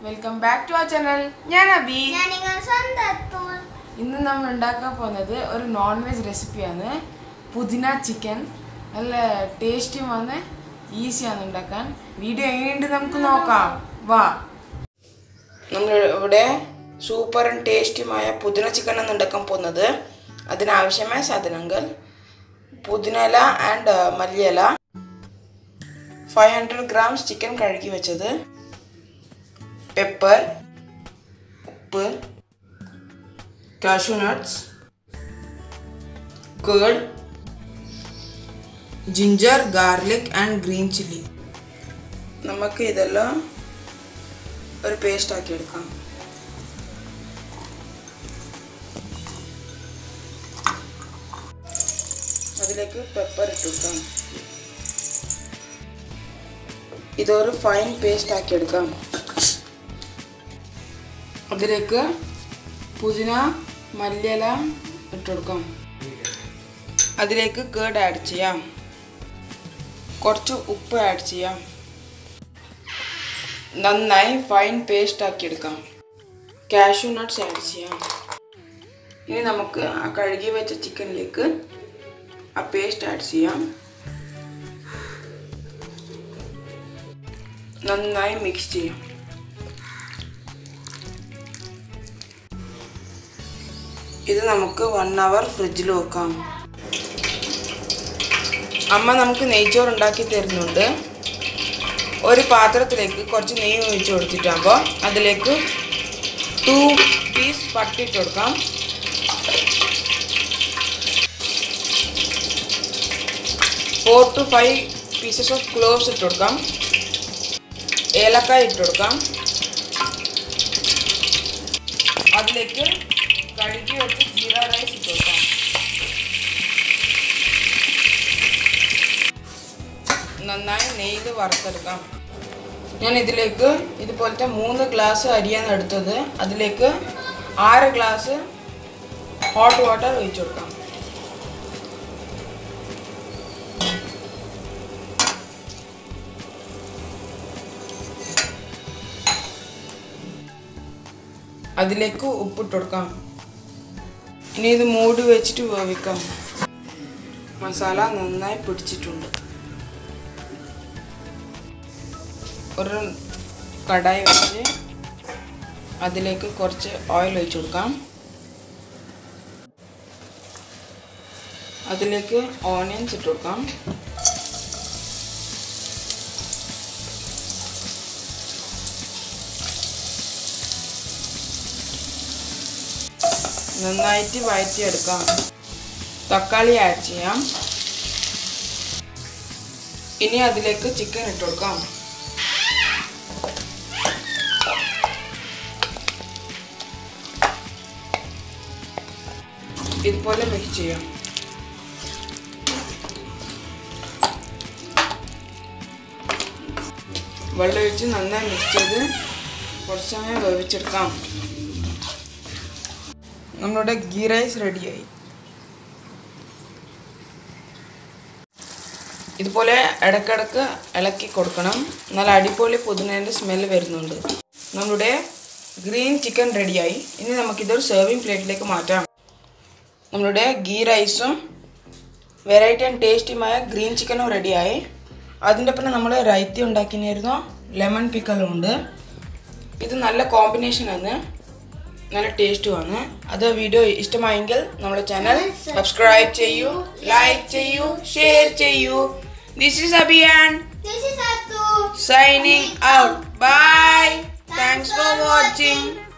Welcome back to our channel ഞാൻ അബി ഞാൻ നിങ്ങൾ സ്വന്തം ഇന്ന് നമ്മൾ ഉണ്ടാക്കാൻ പോകുന്നത് ഒരു നോൺ വെജ് റെസിപ്പിയാണ് പുതിന ചിക്കൻ നല്ല ടേസ്റ്റുമാണ് ഈസിയാണ് ഉണ്ടാക്കാൻ വീഡിയോ എങ്ങനെയുണ്ട് നമുക്ക് നോക്കാം വാ നമ്മൾ ഇവിടെ സൂപ്പറും ടേസ്റ്റുമായ പുതിന ചിക്കനാണ് ഉണ്ടാക്കാൻ പോകുന്നത് അതിനാവശ്യമായ സാധനങ്ങൾ പുതിനയില ആൻഡ് മല്ലിയില ഫൈവ് ഹൺഡ്രഡ് ഗ്രാംസ് ചിക്കൻ കഴുകി വെച്ചത് പെപ്പർ ഉപ്പ് cashew nuts, curd, ginger, garlic and green chili. നമുക്ക് ഇതെല്ലാം ഒരു പേസ്റ്റ് ആക്കി എടുക്കാം അതിലേക്ക് പെപ്പർ ഇട്ടുകൊടുക്കാം ഇതൊരു ഫൈൻ പേസ്റ്റ് ആക്കി എടുക്കാം അതിലേക്ക് പുതിന മല്ലിയില ഇട്ടുകൊടുക്കാം അതിലേക്ക് കേട് ആഡ് ചെയ്യാം കുറച്ച് ഉപ്പ് ആഡ് ചെയ്യാം നന്നായി ഫൈൻ പേസ്റ്റ് ആക്കി എടുക്കാം കാഷ്യൂ നട്ട്സ് ആഡ് ചെയ്യാം ഇനി നമുക്ക് ആ കഴുകി വെച്ച ചിക്കനിലേക്ക് ആ പേസ്റ്റ് ആഡ് ചെയ്യാം നന്നായി മിക്സ് ചെയ്യാം ഇത് നമുക്ക് വൺ അവർ ഫ്രിഡ്ജിൽ വെക്കാം അമ്മ നമുക്ക് നെയ്ച്ചോറ് ഉണ്ടാക്കി തരുന്നുണ്ട് ഒരു പാത്രത്തിലേക്ക് കുറച്ച് നെയ്യ് ഒഴിച്ച് കൊടുത്തിട്ടാകുമ്പോൾ അതിലേക്ക് ടു പീസ് പട്ടിട്ട് കൊടുക്കാം four to five pieces of cloves ഇട്ട് കൊടുക്കാം ഏലക്കായ ഇട്ട് കൊടുക്കാം അതിലേക്ക് കഴുകി വെച്ച് ജീര റൈസ് ഇട്ട് കൊടുക്കാം നന്നായി നെയ്ത് വറുത്തെടുക്കാം ഞാൻ ഇതിലേക്ക് ഇതുപോലത്തെ മൂന്ന് ഗ്ലാസ് അരിയാണ് എടുത്തത് അതിലേക്ക് ആറ് ഗ്ലാസ് ഹോട്ട് വാട്ടർ ഒഴിച്ചു കൊടുക്കാം അതിലേക്ക് ഉപ്പിട്ട് കൊടുക്കാം ഇനി ഇത് മൂടി വെച്ചിട്ട് വേവിക്കാം മസാല നന്നായി പിടിച്ചിട്ടുണ്ട് ഒരു കടായി വെച്ച് അതിലേക്ക് കുറച്ച് ഓയിൽ ഒഴിച്ചു കൊടുക്കാം അതിലേക്ക് ഓണിയൻസ് ഇട്ട് കൊടുക്കാം നന്നായിട്ട് വഴറ്റിയെടുക്കാം തക്കാളി ആഡ് ചെയ്യാം ഇനി അതിലേക്ക് ചിക്കൻ ഇട്ട് കൊടുക്കാം ഇതുപോലെ മിക്സ് ചെയ്യാം വെള്ളം ഒഴിച്ച് നന്നായി മിക്സ് ചെയ്ത് കുറച്ച് സമയം വേവിച്ചെടുക്കാം നമ്മളുടെ ഗീ റൈസ് റെഡിയായി ഇതുപോലെ ഇടയ്ക്കിടയ്ക്ക് ഇളക്കി കൊടുക്കണം നല്ല അടിപൊളി പുതിനേൻ്റെ സ്മെല്ല് വരുന്നുണ്ട് നമ്മുടെ ഗ്രീൻ ചിക്കൻ റെഡിയായി ഇനി നമുക്കിതൊരു സെർവിങ് പ്ലേറ്റിലേക്ക് മാറ്റാം നമ്മളുടെ ഗീ റൈസും വെറൈറ്റി ആൻഡ് ടേസ്റ്റിയുമായ ഗ്രീൻ ചിക്കനും റെഡിയായി അതിൻ്റെ ഒപ്പം നമ്മൾ റൈത്തി ഉണ്ടാക്കിയിരുന്നു ലെമൺ പിക്കലും ഉണ്ട് ഇത് നല്ല കോമ്പിനേഷനാണ് നല്ല ടേസ്റ്റുമാണ് അത് വീഡിയോ ഇഷ്ടമായെങ്കിൽ നമ്മുടെ ചാനൽ സബ്സ്ക്രൈബ് ചെയ്യൂ ലൈക്ക് ചെയ്യൂ ഷെയർ ചെയ്യൂ this is Abiyan This is Atu. Signing out bye thanks for watching